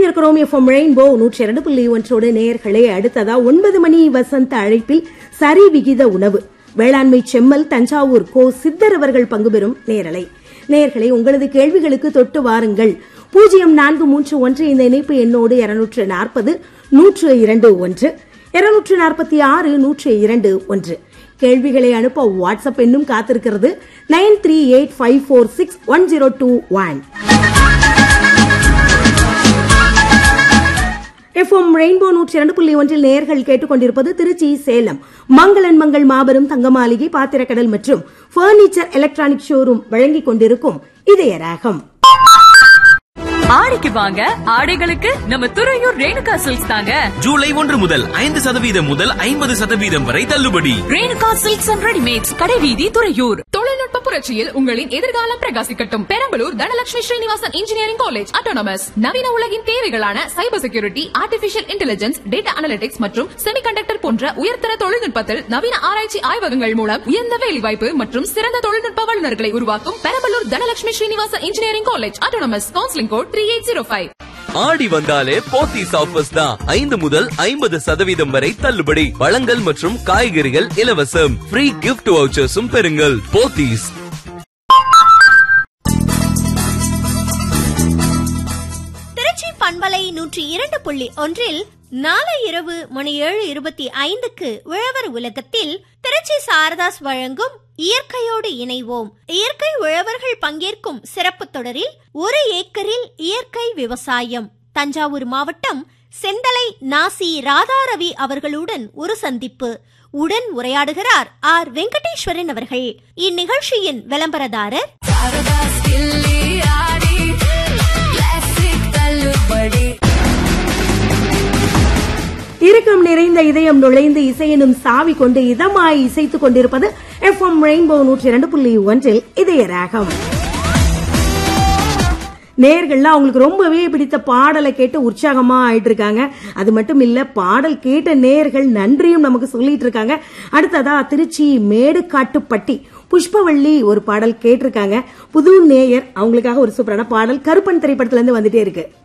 இணைந்திருக்கிறோம் FM rainbow நூற்றி இரண்டு புள்ளி ஒன்றோடு நேயர்களே அடுத்ததா ஒன்பது மணி வசந்த அழைப்பில் சரி விகித உணவு வேளாண்மை செம்மல் தஞ்சாவூர் கோ சித்தர் அவர்கள் பங்கு பெறும் நேரலை நேயர்களே உங்களது கேள்விகளுக்கு தொட்டு வாருங்கள் பூஜ்ஜியம் நான்கு மூன்று ஒன்று இந்த இணைப்பு எண்ணோடு இருநூற்று நாற்பது நூற்று இரண்டு ஒன்று இருநூற்று நாற்பத்தி ஆறு நூற்று இரண்டு ஒன்று கேள்விகளை அனுப்ப வாட்ஸ்அப் எண்ணும் காத்திருக்கிறது nine three eight five four six one zero two one FM rainbow நூற்றி இரண்டு புள்ளி ஒன்றில் நேர்கள் கேட்டுக்கொண்டிருப்பது திருச்சி சேலம் மங்களன் மங்கள் மாபெரும் தங்க மாளிகை பாத்திரக்கடல் மற்றும் பர்னிச்சர் எலக்ட்ரானிக் ஷோரூம் வழங்கிக் கொண்டிருக்கும் இதய ராகம் ஆடிக்கு வாங்க ஆடைகளுக்கு நம்ம துறையூர் ரேணுகா சில்க்ஸ் தாங்க ஜூலை ஒன்று முதல் ஐந்து சதவீதம் முதல் ஐம்பது சதவீதம் வரை தள்ளுபடி ரேணுகா சில்க்ஸ் அண்ட் ரெடிமேட்ஸ் கடைவீதி துறையூர் தொழில்நுட்ப புரட்சியில் உங்களின் எதிர்காலம் பிரகாசிக்கட்டும் Perambalur Dhanalakshmi Srinivasan engineering college autonomous நவீன உலகின் தேவைகளான cyber security artificial intelligence data analytics மற்றும் செமிகண்டக்டர் போன்ற உயர்தர தொழில்நுட்பத்தில் நவீன ஆராய்ச்சி ஆய்வகங்கள் மூலம் உயர்ந்த வேலைவாய்ப்பு மற்றும் சிறந்த தொழில்நுட்ப வல்லுநர்களை உருவாக்கும் Perambalur Dhanalakshmi Srinivasan engineering college autonomous counselling code three eight zero five ஆடி வந்தாலே போத்தீஸ் ஆஃபர்ஸ் தான் ஐந்து முதல் ஐம்பது சதவீதம் வரை தள்ளுபடி பழங்கள் மற்றும் காய்கறிகள் இலவசம் ஃப்ரீ கிஃப்ட் வவுச்சர்ஸும் பெறுங்கள் போத்தீஸ் திருச்சி பண்பலை நூற்றி இரண்டு புள்ளி ஒன்றில் நாளை இரவு மணி ஏழு இருபத்தி ஐந்துக்கு உழவர் உலகத்தில் திருச்சி சாரதாஸ் வழங்கும் இயற்கையோடு இணைவோம் இயற்கை உழவர்கள் பங்கேற்கும் சிறப்பு தொடரில் ஒரு ஏக்கரில் இயற்கை விவசாயம் தஞ்சாவூர் மாவட்டம் செந்தலை நாசி ராதாரவி அவர்களுடன் ஒரு சந்திப்பு உடன் உரையாடுகிறார் ஆர் வெங்கடேஸ்வரன் அவர்கள் இந்நிகழ்ச்சியின் விளம்பரதாரர் இறுக்கம் நிறைந்த இதயம் நுழைந்து இசையெனும் சாவி கொண்டு இதமாய் இசைத்துக் கொண்டிருப்பது எஃப்எம் ரெயின்போ நூற்றி இரண்டு புள்ளி ஒன்றில் இதய ராகம் நேர்கள்லாம் அவங்களுக்கு ரொம்பவே பிடித்த பாடலை கேட்டு உற்சாகமா ஆயிட்டு இருக்காங்க அது மட்டும் இல்ல பாடல் கேட்ட நேர்கள் நன்றியும் நமக்கு சொல்லிட்டு இருக்காங்க அடுத்ததா திருச்சி மேடுகாட்டுப்பட்டி புஷ்பவள்ளி ஒரு பாடல் கேட்டிருக்காங்க புது நேயர் அவங்களுக்காக ஒரு சூப்பரான பாடல் கருப்பன் திரைப்படத்துல இருந்து வந்துட்டே இருக்கு